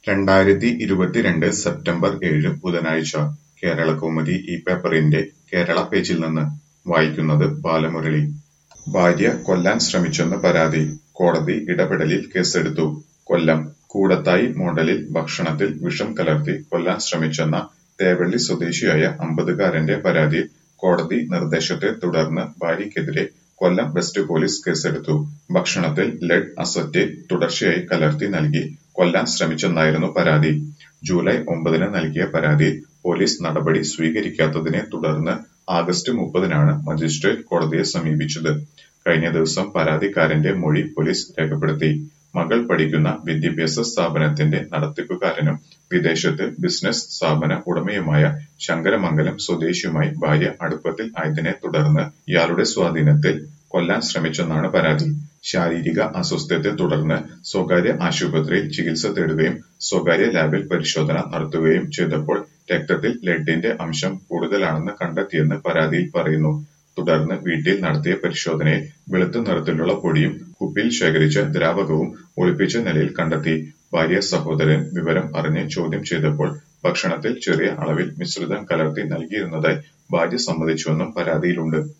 രണ്ടായിരത്തി ഇരുപത്തിരണ്ട് സെപ്റ്റംബർ ഏഴ് ബുധനാഴ്ച കേരളകൗമുദി ഈ പേപ്പറിന്റെ കേരള പേജിൽ നിന്ന് വായിക്കുന്നത് ബാലമുരളി ഭാര്യ കൊല്ലാൻ ശ്രമിച്ചെന്ന് പരാതി കോടതി ഇടപെടലിൽ കേസെടുത്തു കൊല്ലം കൂടത്തായി മോഡലിൽ ഭക്ഷണത്തിൽ വിഷം കലർത്തി കൊല്ലാൻ ശ്രമിച്ചെന്ന തേവള്ളി സ്വദേശിയായ അമ്പതുകാരന്റെ പരാതിയിൽ കോടതി നിർദ്ദേശത്തെ തുടർന്ന് ഭാര്യയ്ക്കെതിരെ കൊല്ലം വെസ്റ്റ് പോലീസ് കേസെടുത്തു ഭക്ഷണത്തിൽ ലെഡ് അസറ്റേറ്റ് തുടർച്ചയായി കലർത്തി നൽകി കൊല്ലാൻ ശ്രമിച്ചെന്നായിരുന്നു പരാതി ജൂലൈ ഒമ്പതിന് നൽകിയ പരാതിയിൽ പോലീസ് നടപടി സ്വീകരിക്കാത്തതിനെ തുടർന്ന് ആഗസ്റ്റ് മുപ്പതിനാണ് മജിസ്ട്രേറ്റ് കോടതിയെ സമീപിച്ചത് കഴിഞ്ഞ ദിവസം പരാതിക്കാരന്റെ മൊഴി പോലീസ് രേഖപ്പെടുത്തി മകൾ പഠിക്കുന്ന വിദ്യാഭ്യാസ സ്ഥാപനത്തിന്റെ നടത്തിപ്പുകാരനും വിദേശത്ത് ബിസിനസ് സ്ഥാപന ഉടമയുമായ ശങ്കരമംഗലം സ്വദേശിയുമായി ഭാര്യ അടുപ്പത്തിൽ ആയതിനെ തുടർന്ന് ഇയാളുടെ സ്വാധീനത്തിൽ കൊല്ലാൻ ശ്രമിച്ചെന്നാണ് പരാതി ശാരീരിക അസ്വസ്ഥതയെ തുടർന്ന് സ്വകാര്യ ആശുപത്രിയിൽ ചികിത്സ തേടുകയും സ്വകാര്യ ലാബിൽ പരിശോധന നടത്തുകയും ചെയ്തപ്പോൾ രക്തത്തിൽ ലെഡിന്റെ അംശം കൂടുതലാണെന്ന് കണ്ടെത്തിയെന്ന് പരാതിയിൽ പറയുന്നു തുടർന്ന് വീട്ടിൽ നടത്തിയ പരിശോധനയിൽ വെളുത്ത നിറത്തിലുള്ള പൊടിയും കുപ്പിയിൽ ശേഖരിച്ച ദ്രാവകവും ഒളിപ്പിച്ച നിലയിൽ കണ്ടെത്തി ഭാര്യ സഹോദരൻ വിവരം അറിഞ്ഞ് ചോദ്യം ചെയ്തപ്പോൾ ഭക്ഷണത്തിൽ ചെറിയ അളവിൽ മിശ്രിതം കലർത്തി നൽകിയിരുന്നതായി ഭാര്യ സമ്മതിച്ചുവെന്നും പരാതിയിലുണ്ട്